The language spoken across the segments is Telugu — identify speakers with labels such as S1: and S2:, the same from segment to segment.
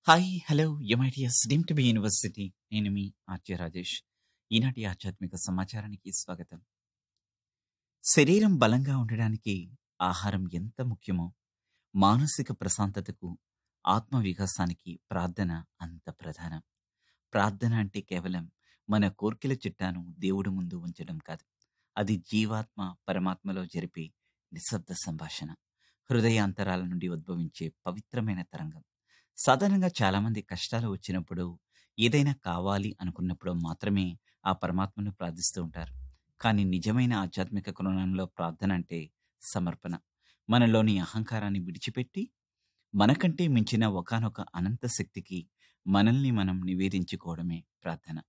S1: hi hello MITS deemed to be university నేను మీ ఆర్య రాజేష్ ఈనాటి ఆధ్యాత్మిక సమాచారానికి స్వాగతం శరీరం బలంగా ఉండడానికి ఆహారం ఎంత ముఖ్యమో మానసిక ప్రశాంతతకు ఆత్మ వికాసానికి ప్రార్థన అంత ప్రధానం ప్రార్థన అంటే కేవలం మన కోర్కెల చిట్టాను దేవుడి ముందు ఉంచడం కాదు అది జీవాత్మ పరమాత్మలో జరిపే నిశ్శబ్ద సంభాషణ హృదయ అంతరాల నుండి ఉద్భవించే పవిత్రమైన తరంగం సాధారణంగా చాలామంది కష్టాలు వచ్చినప్పుడు ఏదైనా కావాలి అనుకున్నప్పుడు మాత్రమే ఆ పరమాత్మను ప్రార్థిస్తూ ఉంటారు కానీ నిజమైన ఆధ్యాత్మిక కోణంలో ప్రార్థన అంటే సమర్పణ మనలోని అహంకారాన్ని విడిచిపెట్టి మనకంటే మించిన ఒకానొక అనంత శక్తికి మనల్ని మనం నివేదించుకోవడమే ప్రార్థన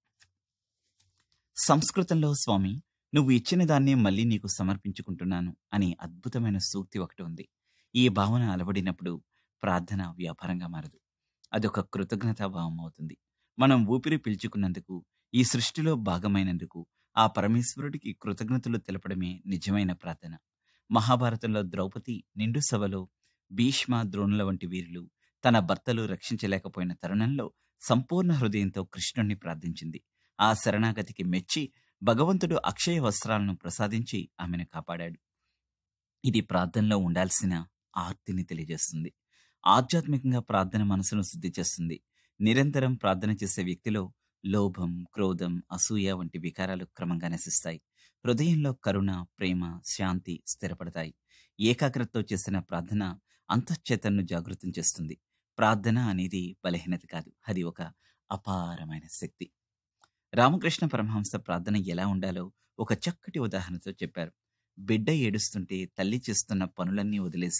S1: సంస్కృతంలో స్వామి నువ్వు ఇచ్చిన దాన్నే మళ్ళీ నీకు సమర్పించుకుంటున్నాను అనే అద్భుతమైన సూక్తి ఒకటి ఉంది ఈ భావన అలవడినప్పుడు ప్రార్థన వ్యాపారంగా మారదు అదొక కృతజ్ఞతాభావం అవుతుంది మనం ఊపిరి పీల్చుకున్నందుకు ఈ సృష్టిలో భాగమైనందుకు ఆ పరమేశ్వరుడికి కృతజ్ఞతలు తెలపడమే నిజమైన ప్రార్థన మహాభారతంలో ద్రౌపది నిండు సభలో భీష్మ ద్రోణుల వంటి వీరులు తన భర్తలు రక్షించలేకపోయిన తరుణంలో సంపూర్ణ హృదయంతో కృష్ణుణ్ణి ప్రార్థించింది ఆ శరణాగతికి మెచ్చి భగవంతుడు అక్షయ వస్త్రాలను ప్రసాదించి ఆమెను కాపాడాడు ఇది ప్రార్థనలో ఉండాల్సిన ఆర్తిని తెలియజేస్తుంది ఆధ్యాత్మికంగా ప్రార్థన మనసును శుద్ధి చేస్తుంది నిరంతరం ప్రార్థన చేసే వ్యక్తిలో లోభం క్రోధం అసూయ వంటి వికారాలు క్రమంగా నశిస్తాయి హృదయంలో కరుణ ప్రేమ శాంతి స్థిరపడతాయి ఏకాగ్రతతో చేసిన ప్రార్థన అంతఃచేతన్ను జాగృతం చేస్తుంది ప్రార్థన అనేది బలహీనత కాదు అది ఒక అపారమైన శక్తి రామకృష్ణ పరమహంస ప్రార్థన ఎలా ఉండాలో ఒక చక్కటి ఉదాహరణతో చెప్పారు బిడ్డ ఏడుస్తుంటే తల్లి చేస్తున్న పనులన్నీ వదిలేసి